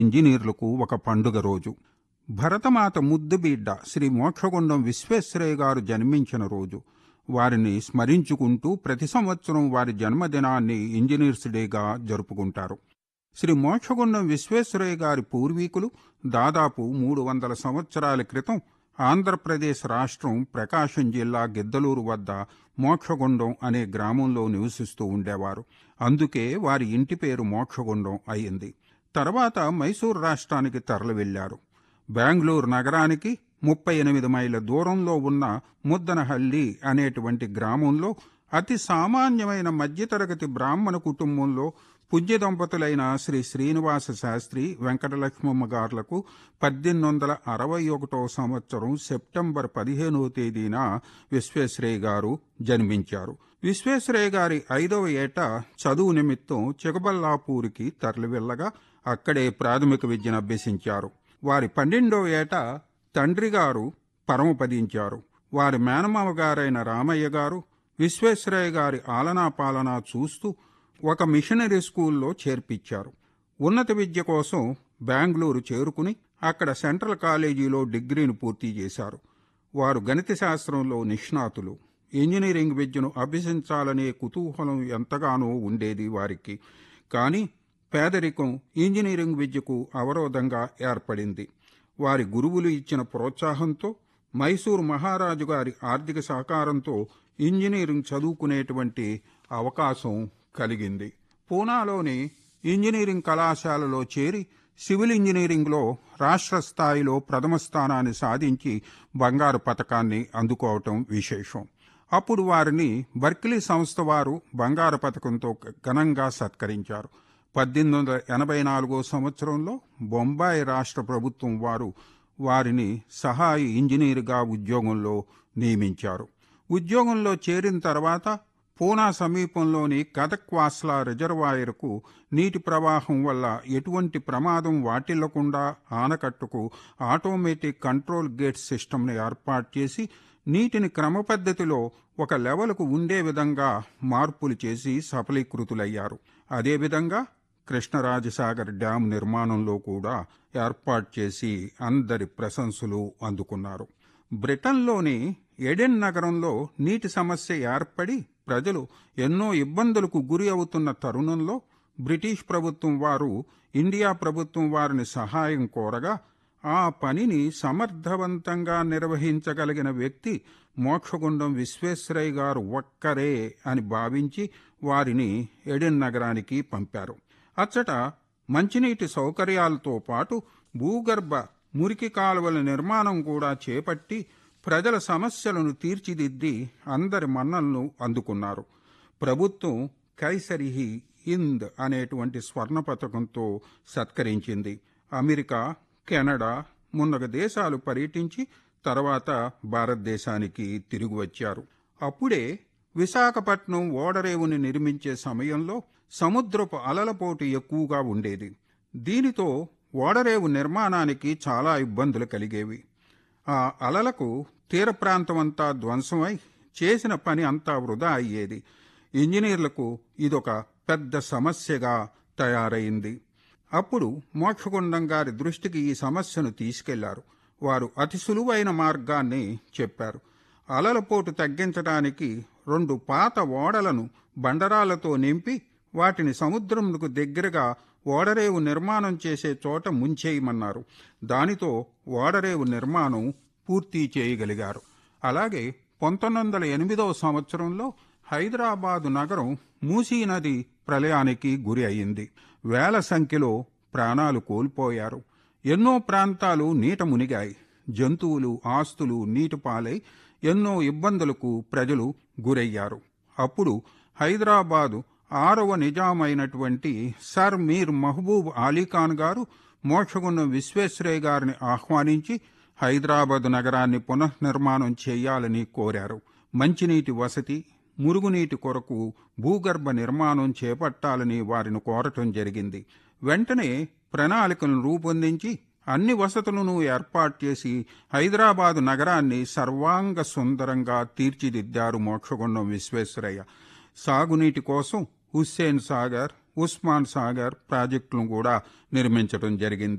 ఇంజనీర్లకు ఒక పండుగ రోజు భరతమాత ముద్దుబిడ్డ శ్రీ మోక్షగుండం విశ్వేశ్వరయ్య గారు జన్మించిన రోజు వారిని స్మరించుకుంటూ ప్రతి సంవత్సరం వారి జన్మదినాన్ని ఇంజనీర్స్ డేగా జరుపుకుంటారు శ్రీ మోక్షగుండం విశ్వేశ్వరయ్య గారి పూర్వీకులు దాదాపు మూడు వందల సంవత్సరాల క్రితం ఆంధ్రప్రదేశ్ రాష్ట్రం ప్రకాశం జిల్లా గిద్దలూరు వద్ద మోక్షగుండం అనే గ్రామంలో నివసిస్తూ ఉండేవారు అందుకే వారి ఇంటి పేరు మోక్షగుండం అయింది తర్వాత మైసూరు రాష్ట్రానికి తరలి వెళ్లారు బెంగళూరు నగరానికి ముప్పై ఎనిమిది మైళ్ళ దూరంలో ఉన్న ముద్దనహల్లి అనేటువంటి గ్రామంలో అతి సామాన్యమైన మధ్యతరగతి బ్రాహ్మణ కుటుంబంలో పుణ్య దంపతులైన శ్రీ శ్రీనివాస శాస్త్రి వెంకటలక్ష్మమ్మ గారులకు పద్దెనిమిది వందల అరవై ఒకటో సంవత్సరం సెప్టెంబర్ పదిహేనవ తేదీన విశ్వేశ్వరయ్య గారు జన్మించారు విశ్వేశ్వరయ్య గారి ఐదవ ఏట చదువు నిమిత్తం చికబల్లాపూర్కి తరలి వెళ్ళగా అక్కడే ప్రాథమిక విద్యను అభ్యసించారు వారి పన్నెండవ ఏట తండ్రి గారు పరమపదించారు వారి మేనమామ గారైన రామయ్య గారు విశ్వేశ్వరయ్య గారి ఆలనా పాలన చూస్తూ ఒక మిషనరీ స్కూల్లో చేర్పించారు ఉన్నత విద్య కోసం బెంగళూరు చేరుకుని అక్కడ సెంట్రల్ కాలేజీలో డిగ్రీని పూర్తి చేశారు వారు గణిత శాస్త్రంలో నిష్ణాతులు ఇంజనీరింగ్ విద్యను అభ్యసించాలనే కుతూహలం ఎంతగానో ఉండేది వారికి కానీ పేదరికం ఇంజనీరింగ్ విద్యకు అవరోధంగా ఏర్పడింది వారి గురువులు ఇచ్చిన ప్రోత్సాహంతో మైసూరు మహారాజు గారి ఆర్థిక సహకారంతో ఇంజనీరింగ్ చదువుకునేటువంటి అవకాశం కలిగింది పూనాలోని ఇంజనీరింగ్ కళాశాలలో చేరి సివిల్ ఇంజనీరింగ్లో రాష్ట్ర స్థాయిలో ప్రథమ స్థానాన్ని సాధించి బంగారు పథకాన్ని అందుకోవటం విశేషం అప్పుడు వారిని బర్కిలీ సంస్థ వారు బంగారు పథకంతో ఘనంగా సత్కరించారు పద్దెనిమిది వందల ఎనభై నాలుగో సంవత్సరంలో బొంబాయి రాష్ట్ర ప్రభుత్వం వారు వారిని సహాయ ఇంజనీర్గా ఉద్యోగంలో నియమించారు ఉద్యోగంలో చేరిన తర్వాత పూనా సమీపంలోని కథక్వాస్లా రిజర్వాయర్కు నీటి ప్రవాహం వల్ల ఎటువంటి ప్రమాదం వాటిల్లకుండా ఆనకట్టుకు ఆటోమేటిక్ కంట్రోల్ గేట్ సిస్టమ్ని ఏర్పాటు చేసి నీటిని క్రమపద్ధతిలో ఒక లెవెల్కు ఉండే విధంగా మార్పులు చేసి సఫలీకృతులయ్యారు అదేవిధంగా కృష్ణరాజసాగర్ డ్యాం నిర్మాణంలో కూడా ఏర్పాటు చేసి అందరి ప్రశంసలు అందుకున్నారు బ్రిటన్లోని ఎడెన్ నగరంలో నీటి సమస్య ఏర్పడి ప్రజలు ఎన్నో ఇబ్బందులకు గురి అవుతున్న తరుణంలో బ్రిటిష్ ప్రభుత్వం వారు ఇండియా ప్రభుత్వం వారిని సహాయం కోరగా ఆ పనిని సమర్థవంతంగా నిర్వహించగలిగిన వ్యక్తి మోక్షగుండం విశ్వేశ్వరయ్య గారు ఒక్కరే అని భావించి వారిని ఎడెన్ నగరానికి పంపారు అచ్చట మంచినీటి సౌకర్యాలతో పాటు భూగర్భ మురికి కాలువల నిర్మాణం కూడా చేపట్టి ప్రజల సమస్యలను తీర్చిదిద్ది అందరి మన్నలను అందుకున్నారు ప్రభుత్వం కైసరిహి ఇంద్ అనేటువంటి స్వర్ణ పథకంతో సత్కరించింది అమెరికా కెనడా మున్నగ దేశాలు పర్యటించి తర్వాత భారతదేశానికి తిరిగి వచ్చారు అప్పుడే విశాఖపట్నం ఓడరేవుని నిర్మించే సమయంలో సముద్రపు అలలపోటు ఎక్కువగా ఉండేది దీనితో ఓడరేవు నిర్మాణానికి చాలా ఇబ్బందులు కలిగేవి ఆ అలలకు తీర ప్రాంతమంతా ధ్వంసమై చేసిన పని అంతా వృధా అయ్యేది ఇంజనీర్లకు ఇదొక పెద్ద సమస్యగా తయారైంది అప్పుడు మోక్షగుండం గారి దృష్టికి ఈ సమస్యను తీసుకెళ్లారు వారు అతి సులువైన మార్గాన్ని చెప్పారు అలలపోటు తగ్గించడానికి రెండు పాత ఓడలను బండరాలతో నింపి వాటిని సముద్రంకు దగ్గరగా ఓడరేవు నిర్మాణం చేసే చోట ముంచేయమన్నారు దానితో ఓడరేవు నిర్మాణం పూర్తి చేయగలిగారు అలాగే పంతొమ్మిది వందల ఎనిమిదవ సంవత్సరంలో హైదరాబాదు నగరం మూసీ నది ప్రళయానికి గురి అయింది వేల సంఖ్యలో ప్రాణాలు కోల్పోయారు ఎన్నో ప్రాంతాలు నీట మునిగాయి జంతువులు ఆస్తులు నీటి పాలై ఎన్నో ఇబ్బందులకు ప్రజలు గురయ్యారు అప్పుడు హైదరాబాదు ఆరవ నిజామైనటువంటి సర్ మీర్ మహబూబ్ అలీఖాన్ గారు మోక్షగుండం విశ్వేశ్వరయ్య గారిని ఆహ్వానించి హైదరాబాద్ నగరాన్ని పునఃనిర్మాణం చేయాలని కోరారు మంచినీటి వసతి మురుగునీటి కొరకు భూగర్భ నిర్మాణం చేపట్టాలని వారిని కోరటం జరిగింది వెంటనే ప్రణాళికలను రూపొందించి అన్ని వసతులను ఏర్పాటు చేసి హైదరాబాదు నగరాన్ని సర్వాంగ సుందరంగా తీర్చిదిద్దారు మోక్షగుండం విశ్వేశ్వరయ్య సాగునీటి కోసం హుస్సేన్ సాగర్ ఉస్మాన్ సాగర్ ప్రాజెక్టులను కూడా నిర్మించడం జరిగింది